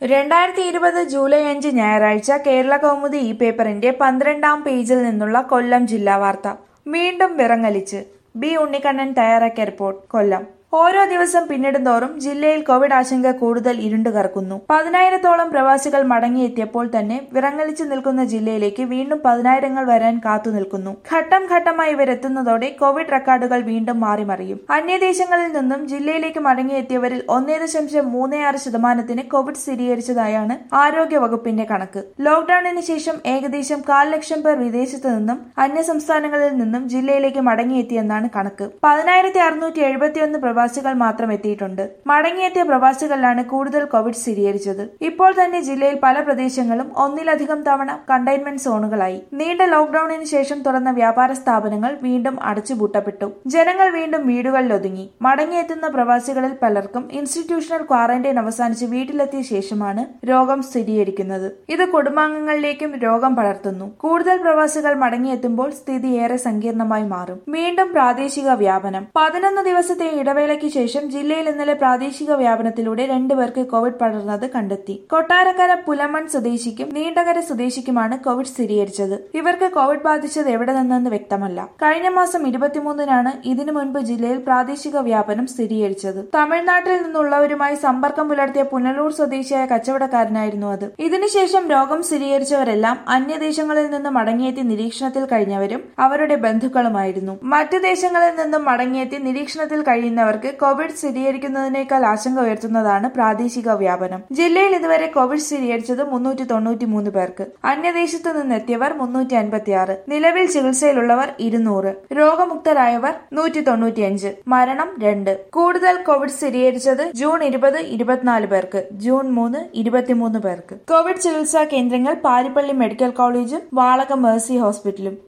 രണ്ടായിരത്തി ഇരുപത് ജൂലൈ അഞ്ച് ഞായറാഴ്ച കേരള കൗമുദി ഈ പേപ്പറിന്റെ പന്ത്രണ്ടാം പേജിൽ നിന്നുള്ള കൊല്ലം ജില്ലാ വാർത്ത വീണ്ടും വിറങ്ങലിച്ച് ബി ഉണ്ണിക്കണ്ണൻ തയ്യാറാക്കിയ റിപ്പോർട്ട് കൊല്ലം ഓരോ ദിവസം പിന്നിടുന്തോറും ജില്ലയിൽ കോവിഡ് ആശങ്ക കൂടുതൽ ഇരുണ്ടു കറക്കുന്നു പതിനായിരത്തോളം പ്രവാസികൾ മടങ്ങിയെത്തിയപ്പോൾ തന്നെ വിറങ്ങലിച്ചു നിൽക്കുന്ന ജില്ലയിലേക്ക് വീണ്ടും പതിനായിരങ്ങൾ വരാൻ കാത്തു നിൽക്കുന്നു ഘട്ടം ഘട്ടമായി ഇവരെത്തുന്നതോടെ കോവിഡ് റെക്കോർഡുകൾ വീണ്ടും മാറിമറിയും അന്യദേശങ്ങളിൽ നിന്നും ജില്ലയിലേക്ക് മടങ്ങിയെത്തിയവരിൽ ഒന്നേ ദശാംശം മൂന്ന് ആറ് ശതമാനത്തിന് കോവിഡ് സ്ഥിരീകരിച്ചതായാണ് ആരോഗ്യ വകുപ്പിന്റെ കണക്ക് ലോക്ഡൌണിന് ശേഷം ഏകദേശം കാൽ ലക്ഷം പേർ വിദേശത്ത് നിന്നും അന്യ സംസ്ഥാനങ്ങളിൽ നിന്നും ജില്ലയിലേക്ക് മടങ്ങിയെത്തിയെന്നാണ് കണക്ക് പതിനായിരത്തി അറുന്നൂറ്റി എഴുപത്തിയൊന്ന് പ്രവാസികൾ മാത്രം എത്തിയിട്ടുണ്ട് മടങ്ങിയെത്തിയ പ്രവാസികളിലാണ് കൂടുതൽ കോവിഡ് സ്ഥിരീകരിച്ചത് ഇപ്പോൾ തന്നെ ജില്ലയിൽ പല പ്രദേശങ്ങളും ഒന്നിലധികം തവണ കണ്ടെയ്ൻമെന്റ് സോണുകളായി നീണ്ട ലോക്ഡൌണിന് ശേഷം തുറന്ന വ്യാപാര സ്ഥാപനങ്ങൾ വീണ്ടും അടച്ചുപൂട്ടപ്പെട്ടു ജനങ്ങൾ വീണ്ടും വീടുകളിൽ ഒതുങ്ങി മടങ്ങിയെത്തുന്ന പ്രവാസികളിൽ പലർക്കും ഇൻസ്റ്റിറ്റ്യൂഷണൽ ക്വാറന്റൈൻ അവസാനിച്ച് വീട്ടിലെത്തിയ ശേഷമാണ് രോഗം സ്ഥിരീകരിക്കുന്നത് ഇത് കുടുംബാംഗങ്ങളിലേക്കും രോഗം പടർത്തുന്നു കൂടുതൽ പ്രവാസികൾ മടങ്ങിയെത്തുമ്പോൾ സ്ഥിതി ഏറെ സങ്കീർണമായി മാറും വീണ്ടും പ്രാദേശിക വ്യാപനം പതിനൊന്ന് ദിവസത്തെ ഇടവേളയ്ക്ക് ശേഷം ജില്ലയിൽ ഇന്നലെ പ്രാദേശിക വ്യാപനത്തിലൂടെ രണ്ടുപേർക്ക് കോവിഡ് പടർന്നത് കണ്ടെത്തി കൊട്ടാരക്കര പുലമൺ സ്വദേശിക്കും നീണ്ടകര സ്വദേശിക്കുമാണ് കോവിഡ് സ്ഥിരീകരിച്ചത് ഇവർക്ക് കോവിഡ് ബാധിച്ചത് എവിടെ നിന്നെന്ന് വ്യക്തമല്ല കഴിഞ്ഞ മാസം ഇരുപത്തിമൂന്നിനാണ് ഇതിനു മുൻപ് ജില്ലയിൽ പ്രാദേശിക വ്യാപനം സ്ഥിരീകരിച്ചത് തമിഴ്നാട്ടിൽ നിന്നുള്ളവരുമായി സമ്പർക്കം പുലർത്തിയ പുനലൂർ സ്വദേശിയായ കച്ചവടക്കാരനായിരുന്നു അത് ഇതിനുശേഷം രോഗം സ്ഥിരീകരിച്ചവരെല്ലാം അന്യദേശങ്ങളിൽ നിന്ന് മടങ്ങിയെത്തി നിരീക്ഷണത്തിൽ കഴിഞ്ഞവരും അവരുടെ ബന്ധുക്കളുമായിരുന്നു മറ്റു ദേശങ്ങളിൽ നിന്നും മടങ്ങിയെത്തി നിരീക്ഷണത്തിൽ കഴിയുന്നവർക്ക് കോവിഡ് സ്ഥിരീകരിക്കുന്നതിനേക്കാൾ ആശങ്ക ഉയർത്തുന്നതാണ് പ്രാദേശിക വ്യാപനം ജില്ലയിൽ ഇതുവരെ കോവിഡ് സ്ഥിരീകരിച്ചത് മുന്നൂറ്റി തൊണ്ണൂറ്റി മൂന്ന് പേർക്ക് അന്യദേശത്തു നിന്നെത്തിയവർ മുന്നൂറ്റി അൻപത്തിയാറ് നിലവിൽ ചികിത്സയിലുള്ളവർ ഇരുന്നൂറ് രോഗമുക്തരായവർ നൂറ്റി തൊണ്ണൂറ്റിയഞ്ച് മരണം രണ്ട് കൂടുതൽ കോവിഡ് സ്ഥിരീകരിച്ചത് ജൂൺ ഇരുപത് ഇരുപത്തിനാല് പേർക്ക് ജൂൺ മൂന്ന് ഇരുപത്തിമൂന്ന് പേർക്ക് കോവിഡ് ചികിത്സാ കേന്ദ്രങ്ങൾ പാരിപ്പള്ളി മെഡിക്കൽ കോളേജും വാളക മേഴ്സി ഹോസ്പിറ്റലും